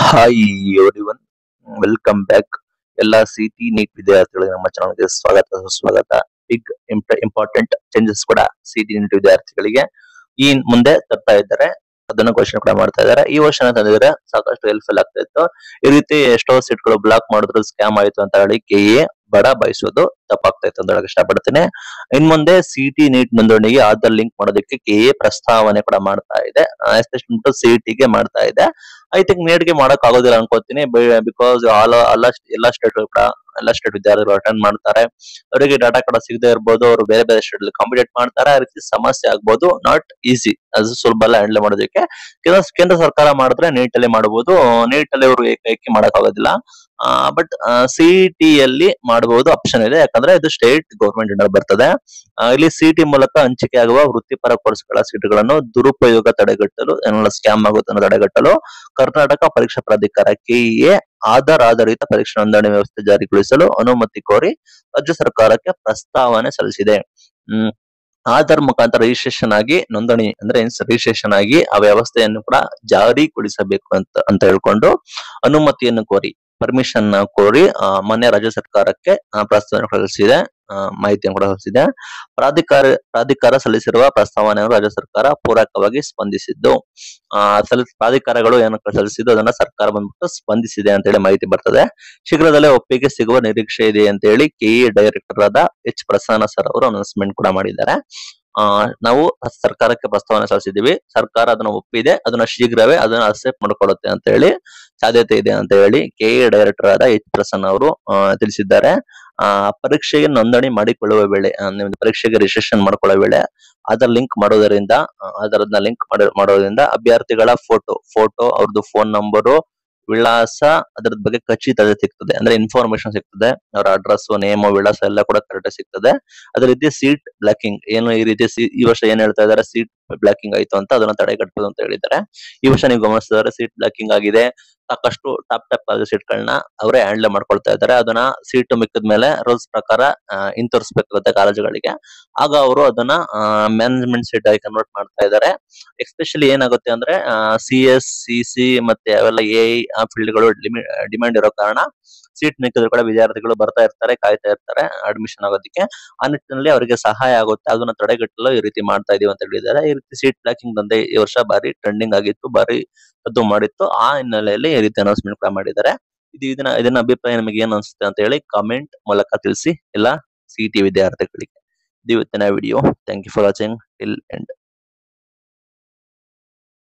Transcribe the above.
hi everyone welcome back ಎಲ್ಲ CET NEET ವಿದ್ಯಾರ್ಥಿಗಳಿಗೆ ನಮ್ಮ ಚಾನಲ್ಗೆ ಸ್ವಾಗತ ಸುಸ್ವಾಗತ ಬಿಗ್ ಇಂಪಾರ್ಟೆಂಟ್ ಚೇಂಜಸ್ ಕೂಡ ಸಿಟಿ ನೀಟ್ ವಿದ್ಯಾರ್ಥಿಗಳಿಗೆ ಈ ಮುಂದೆ ತರ್ತಾ ಇದ್ದಾರೆ ಅದನ್ನು ಘೋಷಣೆ ಕೂಡ ಮಾಡ್ತಾ ಇದ್ದಾರೆ ಈ ವರ್ಷ ತಂದಿದ್ರೆ ಸಾಕಷ್ಟು ಹೆಲ್ಪ್ಫುಲ್ ಆಗ್ತಾ ಇತ್ತು ಈ ರೀತಿ ಎಷ್ಟೋ ಸೀಟ್ಗಳು ಬ್ಲಾಕ್ ಮಾಡಿದ್ರು ಸ್ಕ್ಯಾಮ್ ಆಯ್ತು ಅಂತ ಹೇಳಿ ಕೆ ಎ ಬಡ ಬಯಸೋದು ತಪ್ಪಾಗ್ತಾ ಇತ್ತು ಅಂತ ಹೇಳಕ್ ಇಷ್ಟಪಡ್ತೀನಿ ಇನ್ ಮುಂದೆ ಸಿಟಿ ನೀಟ್ ನೋಂದಣಿಗೆ ಆಧಾರ್ ಲಿಂಕ್ ಮಾಡೋದಕ್ಕೆ ಕೆ ಎ ಪ್ರಸ್ತಾವನೆ ಕೂಡ ಮಾಡ್ತಾ ಇದೆ ಎಸ್ಪೆಷಲಿ ಸಿಟಿ ಗೆ ಮಾಡ್ತಾ ಇದೆ ಐ ಥಿಂಕ್ ನೀಟ್ ಗೆ ಮಾಡಕ್ ಆಗೋದಿಲ್ಲ ಅನ್ಕೋತೀನಿ ಬಿಕಾಸ್ ಆಲ್ ಎಲ್ಲ ಎಲ್ಲ ಸ್ಟೇಟ್ ಕೂಡ ಎಲ್ಲ ಸ್ಟೇಟ್ ವಿದ್ಯಾರ್ಥಿಗಳು ಅಟೆಂಡ್ ಮಾಡ್ತಾರೆ ಅವರಿಗೆ ಡಾಟಾ ಕೂಡ ಸಿಗದೆ ಇರ್ಬೋದು ಅವರು ಬೇರೆ ಬೇರೆ ಸ್ಟೇಟ್ ಅಲ್ಲಿ ಕಾಂಪಿಟೇಟ್ ಮಾಡ್ತಾರೆ ಆ ರೀತಿ ಸಮಸ್ಯೆ ಆಗ್ಬೋದು ನಾಟ್ ಈಸಿ ಅದು ಸುಲಭ ಅಲ್ಲ ಹ್ಯಾಂಡಲ್ ಮಾಡೋದಕ್ಕೆ ಕೇಂದ್ರ ಕೇಂದ್ರ ಸರ್ಕಾರ ಮಾಡಿದ್ರೆ ನೀಟ್ ಅಲ್ಲಿ ಮಾಡಬಹುದು ನೀಟ್ ಅಲ್ಲಿ ಅವರು ಏಕೈಕಿ ಮಾಡಕ್ ಆಗೋದಿಲ್ಲ ಬಟ್ ಸಿಟಿ ಯಲ್ಲಿ ಮಾಡಬಹುದು ಆಪ್ಷನ್ ಇದೆ ಯಾಕಂದ್ರೆ ಇದು ಸ್ಟೇಟ್ ಗೌರ್ಮೆಂಟ್ ಇಂದ ಬರ್ತದೆ ಆ, ಇಲ್ಲಿ ಸಿಟಿ ಮೂಲಕ ಹಂಚಿಕೆ ಆಗುವ ವೃತ್ತಿಪರ ಕೋರ್ಸ್ಗಳ ಸೀಟುಗಳನ್ನು ದುರುಪಯೋಗ ತಡೆಗಟ್ಟಲು ಏನೆಲ್ಲ ಸ್ಕ್ಯಾಮ್ ಆಗುತ್ತನ್ನು ತಡೆಗಟ್ಟಲು ಕರ್ನಾಟಕ ಪರೀಕ್ಷಾ ಪ್ರಾಧಿಕಾರ ಕೆಇಎ ಆಧಾರ್ ಆಧಾರಿತ ಪರೀಕ್ಷಾ ನೋಂದಣಿ ವ್ಯವಸ್ಥೆ ಜಾರಿಗೊಳಿಸಲು ಅನುಮತಿ ಕೋರಿ ರಾಜ್ಯ ಸರ್ಕಾರಕ್ಕೆ ಪ್ರಸ್ತಾವನೆ ಸಲ್ಲಿಸಿದೆ ಹ್ಮ್ ಆಧಾರ್ ಮುಖಾಂತರ ರಿಜಿಸ್ಟ್ರೇಷನ್ ಆಗಿ ನೋಂದಣಿ ಅಂದ್ರೆ ರಿಜಿಸ್ಟ್ರೇಷನ್ ಆಗಿ ಆ ವ್ಯವಸ್ಥೆಯನ್ನು ಕೂಡ ಜಾರಿಗೊಳಿಸಬೇಕು ಅಂತ ಅಂತ ಹೇಳ್ಕೊಂಡು ಅನುಮತಿಯನ್ನು ಕೋರಿ ಪರ್ಮಿಷನ್ ಕೋರಿ ಆ, ಮೊನ್ನೆ ರಾಜ್ಯ ಸರ್ಕಾರಕ್ಕೆ ಆ, ಪ್ರಸ್ತಾವನೆ ಸಲ್ಲಿಸಿದೆ ಆ, ಮಾಹಿತಿಯನ್ನು ಕೂಡ ಸಲ್ಲಿಸಿದೆ ಪ್ರಾಧಿಕಾರ ಪ್ರಾಧಿಕಾರ ಸಲ್ಲಿಸಿರುವ ಪ್ರಸ್ತಾವನೆಯನ್ನು ರಾಜ್ಯ ಸರ್ಕಾರ ಪೂರಕವಾಗಿ ಸ್ಪಂದಿಸಿದ್ದು ಆ ಸಲ್ಲಿಸ್ ಪ್ರಾಧಿಕಾರಗಳು ಏನು ಸಲ್ಲಿಸಿದ್ದು ಅದನ್ನ ಸರ್ಕಾರ ಬಂದ್ಬಿಟ್ಟು ಸ್ಪಂದಿಸಿದೆ ಅಂತ ಹೇಳಿ ಮಾಹಿತಿ ಬರ್ತದೆ ಶೀಘ್ರದಲ್ಲೇ ಒಪ್ಪಿಗೆ ಸಿಗುವ ನಿರೀಕ್ಷೆ ಇದೆ ಅಂತ ಹೇಳಿ ಕೆಇ ಡೈರೆಕ್ಟರ್ ಆದ ಎಚ್ ಪ್ರಸನ್ನ ಸರ್ ಅವರು ಅನೌನ್ಸ್ಮೆಂಟ್ ಕೂಡ ಮಾಡಿದ್ದಾರೆ ಆ ನಾವು ಸರ್ಕಾರಕ್ಕೆ ಪ್ರಸ್ತಾವನೆ ಸಲ್ಲಿಸಿದೀವಿ ಸರ್ಕಾರ ಅದನ್ನ ಒಪ್ಪಿದೆ ಅದನ್ನ ಶೀಘ್ರವೇ ಅದನ್ನ ಅಕ್ಸೆಪ್ಟ್ ಮಾಡ್ಕೊಳ್ಳುತ್ತೆ ಅಂತ ಹೇಳಿ ಸಾಧ್ಯತೆ ಇದೆ ಅಂತ ಹೇಳಿ ಕೆಇ ಡೈರೆಕ್ಟರ್ ಆದ ಎಚ್ ಪ್ರಸನ್ನ ಅವರು ಆ, ತಿಳಿಸಿದ್ದಾರೆ ಆ ಪರೀಕ್ಷೆಗೆ ನೋಂದಣಿ ಮಾಡಿಕೊಳ್ಳುವ ವೇಳೆ ಆ, ನೀವು ಪರೀಕ್ಷೆಗೆ ರಿಜಿಸ್ಟ್ರೇಷನ್ ಮಾಡ್ಕೊಳ್ಳೋ ವೇಳೆ ಆಧಾರ್ ಲಿಂಕ್ ಮಾಡೋದರಿಂದ ಆ, ಆಧಾರ್ನ ಲಿಂಕ್ ಮಾಡೋದ್ರಿಂದ ಅಭ್ಯರ್ಥಿಗಳ ಫೋಟೋ ಫೋಟೋ ಅವ್ರದ್ದು ಫೋನ್ ನಂಬರು ವಿಳಾಸ ಅದ್ರದ್ ಬಗ್ಗೆ ಖಚಿತತೆ ಸಿಗ್ತದೆ ಅಂದ್ರೆ ಇನ್ಫಾರ್ಮೇಶನ್ ಸಿಗ್ತದೆ ಅವರ ಅಡ್ರೆಸ್ ನೇಮ್ ವಿಳಾಸ ಎಲ್ಲ ಕೂಡ ಕರೆಕ್ಟ್ ಸಿಗ್ತದೆ ಅದೇ ರೀತಿ ಸೀಟ್ ಬ್ಲಾಕಿಂಗ್ ಏನು ಈ ರೀತಿ ಸೀ- ಈ ವರ್ಷ ಏನ್ ಹೇಳ್ತಾ ಇದಾರೆ ಸೀಟ್ ಬ್ಲಾಕಿಂಗ್ ಆಯ್ತು ಅಂತ ಅದನ್ನ ತಡೆಗಟ್ಟಬಹುದು ಅಂತ ಹೇಳಿದ್ದಾರೆ ಈ ವರ್ಷ ನೀವು ಗಮನಿಸಿದ್ರೆ ಸೀಟ್ ಬ್ಲಾಕಿಂಗ್ ಆಗಿದೆ ಸಾಕಷ್ಟು ಟಾಪ್ ಟಾಪ್ ಸೀಟ್ ಗಳನ್ನ ಅವರೇ ಹ್ಯಾಂಡಲ್ ಮಾಡ್ಕೊಳ್ತಾ ಇದ್ದಾರೆ ಅದನ್ನ ಸೀಟ್ ಮಿಕ್ಕಿದ ಮೇಲೆ ರೂಲ್ಸ್ ಪ್ರಕಾರ ಆ, ಹಿಂತಿರ್ಸ್ಬೇಕಾಗುತ್ತೆ ಕಾಲೇಜುಗಳಿಗೆ ಆಗ ಅವರು ಅದನ್ನ ಮ್ಯಾನೇಜ್ಮೆಂಟ್ ಸೀಟ್ ಆಗಿ ಕನ್ವರ್ಟ್ ಮಾಡ್ತಾ ಇದ್ದಾರೆ ಎಸ್ಪೆಷಲಿ ಏನಾಗುತ್ತೆ ಅಂದ್ರೆ ಸಿ ಎಸ್ ಸಿ ಸಿ ಮತ್ತೆ ಅವೆಲ್ಲ ಎ ಆ ಫೀಲ್ಡ್ ಗಳು ಡಿಮ್ಯಾಂಡ್ ಇರೋ ಕಾರಣ ಸೀಟ್ ಮಿಕ್ಕಿದ್ರು ಕೂಡ ವಿದ್ಯಾರ್ಥಿಗಳು ಬರ್ತಾ ಇರ್ತಾರೆ ಕಾಯ್ತಾ ಇರ್ತಾರೆ ಅಡ್ಮಿಷನ್ ಆಗೋದಕ್ಕೆ ಆ ನಿಟ್ಟಿನಲ್ಲಿ ಅವರಿಗೆ ಸಹಾಯ ಆಗುತ್ತೆ ಅದನ್ನ ತಡೆಗಟ್ಟಲು ಈ ರೀತಿ ಮಾಡ್ತಾ ಇದೀವಿ ಅಂತ ಹೇಳಿದ್ದಾರೆ ಈ ರೀತಿ ಸೀಟ್ ಬ್ಲಾಕಿಂಗ್ ದಂಧೆ ಈ ವರ್ಷ ಬಾರಿ ಟ್ರೆಂಡಿಂಗ್ ಆಗಿತ್ತು ಬಾರಿ ಅದು ಮಾಡಿತ್ತು ಆ ಹಿನ್ನೆಲೆಯಲ್ಲಿ ಈ ರೀತಿ ಅನೌನ್ಸ್ಮೆಂಟ್ ಕೂಡ ಮಾಡಿದ್ದಾರೆ ಇದು ಇದನ್ನ ಇದನ್ನ ಅಭಿಪ್ರಾಯ ನಿಮಗೆ ಏನ್ ಅನ್ಸುತ್ತೆ ಅಂತ ಹೇಳಿ ಕಾಮೆಂಟ್ ಮೂಲಕ ತಿಳಿಸಿ ಎಲ್ಲ ಸಿಟಿ ವಿದ್ಯಾರ್ಥಿಗಳಿಗೆ ಇದು ಇವತ್ತಿನ video thank you for watching till end